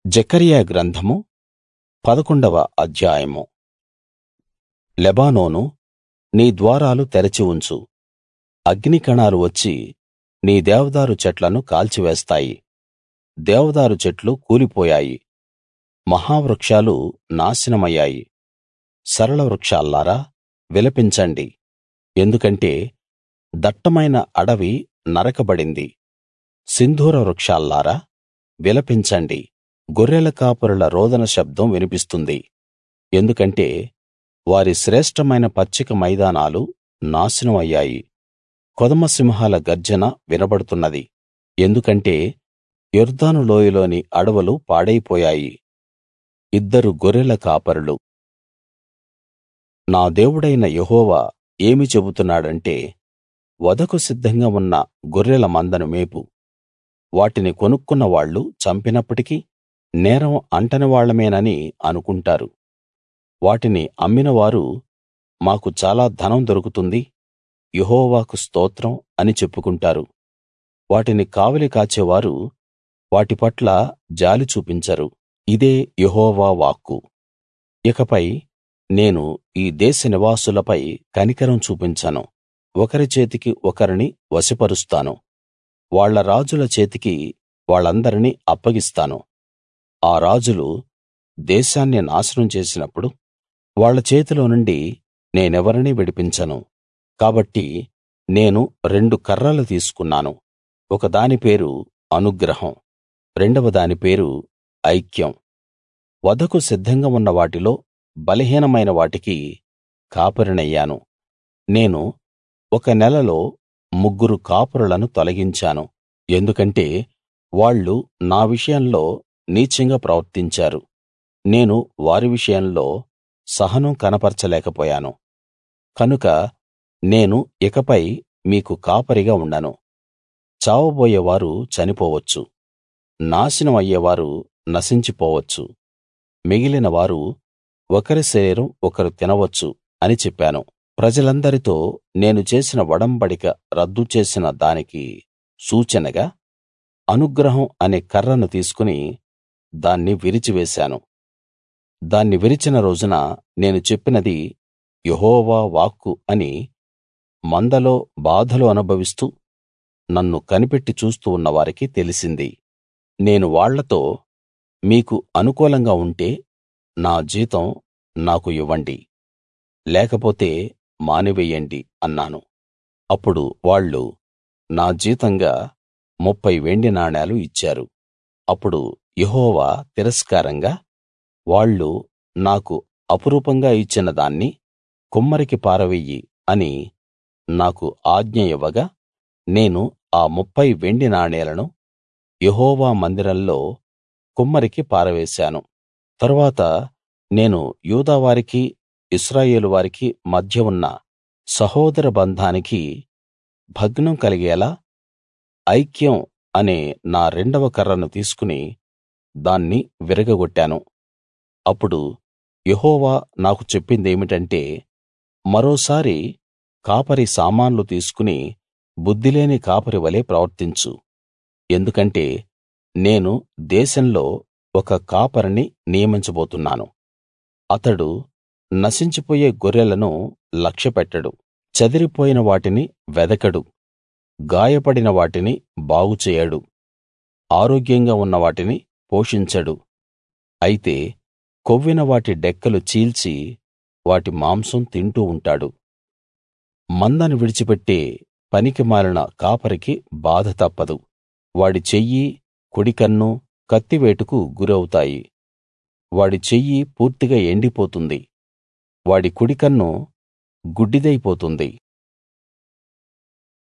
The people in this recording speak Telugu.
జెకర్యా గ్రంథము పదకొండవ అధ్యాయము లెబానోనూ నీ ద్వారాలు తెరచి ఉంచు అగ్నికణాలు వచ్చి నీ దేవదారు చెట్లను కాల్చివేస్తాయి దేవదారు చెట్లు కూలిపోయాయి మహావృక్షాలు నాశనమయ్యాయి సరళ వృక్షాల్లారా విలపించండి ఎందుకంటే దట్టమైన అడవి నరకబడింది సింధూర వృక్షాల్లారా విలపించండి గొర్రెల కాపరుల రోదన శబ్దం వినిపిస్తుంది ఎందుకంటే వారి శ్రేష్ఠమైన పచ్చిక మైదానాలు నాశనం అయ్యాయి కొదమసింహాల గర్జన వినబడుతున్నది ఎందుకంటే యొర్దాను లోయలోని అడవులు పాడైపోయాయి ఇద్దరు గొర్రెల కాపరులు నా దేవుడైన యెహోవా ఏమి చెబుతున్నాడంటే వధకు సిద్ధంగా ఉన్న గొర్రెల మందను మేపు వాటిని కొనుక్కున్న వాళ్ళు చంపినప్పటికీ నేరం అంటని వాళ్ళమేనని అనుకుంటారు వాటిని అమ్మినవారు మాకు చాలా ధనం దొరుకుతుంది యెహోవాకు స్తోత్రం అని చెప్పుకుంటారు వాటిని కావలి కాచేవారు వాటి పట్ల జాలి చూపించరు ఇదే యెహోవా వాక్కు ఇకపై నేను ఈ దేశ నివాసులపై కనికరం చూపించను ఒకరి చేతికి ఒకరిని వశపరుస్తాను వాళ్ళ రాజుల చేతికి వాళ్ళందరినీ అప్పగిస్తాను ఆ రాజులు దేశాన్ని నాశనం చేసినప్పుడు వాళ్ళ చేతిలో నుండి నేనెవరినీ విడిపించను కాబట్టి నేను రెండు కర్రలు తీసుకున్నాను ఒక దాని పేరు అనుగ్రహం రెండవ దాని పేరు ఐక్యం వధకు సిద్ధంగా ఉన్న వాటిలో బలహీనమైన వాటికి కాపరినయ్యాను నేను ఒక నెలలో ముగ్గురు కాపరులను తొలగించాను ఎందుకంటే వాళ్ళు నా విషయంలో నీచంగా ప్రవర్తించారు నేను వారి విషయంలో సహనం కనపరచలేకపోయాను కనుక నేను ఇకపై మీకు కాపరిగా ఉండను చావబోయేవారు చనిపోవచ్చు నాశనం అయ్యేవారు నశించిపోవచ్చు మిగిలిన వారు ఒకరి శరీరం ఒకరు తినవచ్చు అని చెప్పాను ప్రజలందరితో నేను చేసిన ఒడంబడిక రద్దు చేసిన దానికి సూచనగా అనుగ్రహం అనే కర్రను తీసుకుని దాన్ని విరిచివేశాను దాన్ని విరిచిన రోజున నేను చెప్పినది యెహోవా వాక్కు అని మందలో బాధలు అనుభవిస్తూ నన్ను కనిపెట్టి చూస్తూ ఉన్న వారికి తెలిసింది నేను వాళ్ళతో మీకు అనుకూలంగా ఉంటే నా జీతం నాకు ఇవ్వండి లేకపోతే మానివెయ్యండి అన్నాను అప్పుడు వాళ్ళు నా జీతంగా ముప్ఫై వెండి నాణేలు ఇచ్చారు అప్పుడు యెహోవా తిరస్కారంగా వాళ్ళు నాకు అపురూపంగా ఇచ్చిన దాన్ని కుమ్మరికి పారవెయ్యి అని నాకు ఆజ్ఞ ఇవ్వగా నేను ఆ ముప్ఫై వెండి నాణేలను యెహోవా మందిరంలో కుమ్మరికి పారవేశాను తరువాత నేను యూదా వారికి ఇశ్రాయేలు వారికి మధ్య ఉన్న సహోదర బంధానికి భగ్నం కలిగేలా ఐక్యం అనే నా రెండవ కర్రను తీసుకుని దాన్ని విరగగొట్టాను అప్పుడు యెహోవా నాకు చెప్పిందేమిటంటే మరోసారి కాపరి సామాన్లు తీసుకుని బుద్ధిలేని కాపరి వలే ప్రవర్తించు ఎందుకంటే నేను దేశంలో ఒక కాపరిని నియమించబోతున్నాను అతడు నశించిపోయే గొర్రెలను లక్ష్యపెట్టడు చెదిరిపోయిన వాటిని వెదకడు గాయపడిన వాటిని బాగు చేయడు ఆరోగ్యంగా ఉన్న వాటిని పోషించడు అయితే కొవ్విన వాటి డెక్కలు చీల్చి వాటి మాంసం తింటూ ఉంటాడు మందను విడిచిపెట్టే పనికిమాలిన కాపరికి బాధ తప్పదు వాడి చెయ్యి కుడికన్ను కత్తివేటుకు గురవుతాయి వాడి చెయ్యి పూర్తిగా ఎండిపోతుంది వాడి కుడికన్ను గుడ్డిదైపోతుంది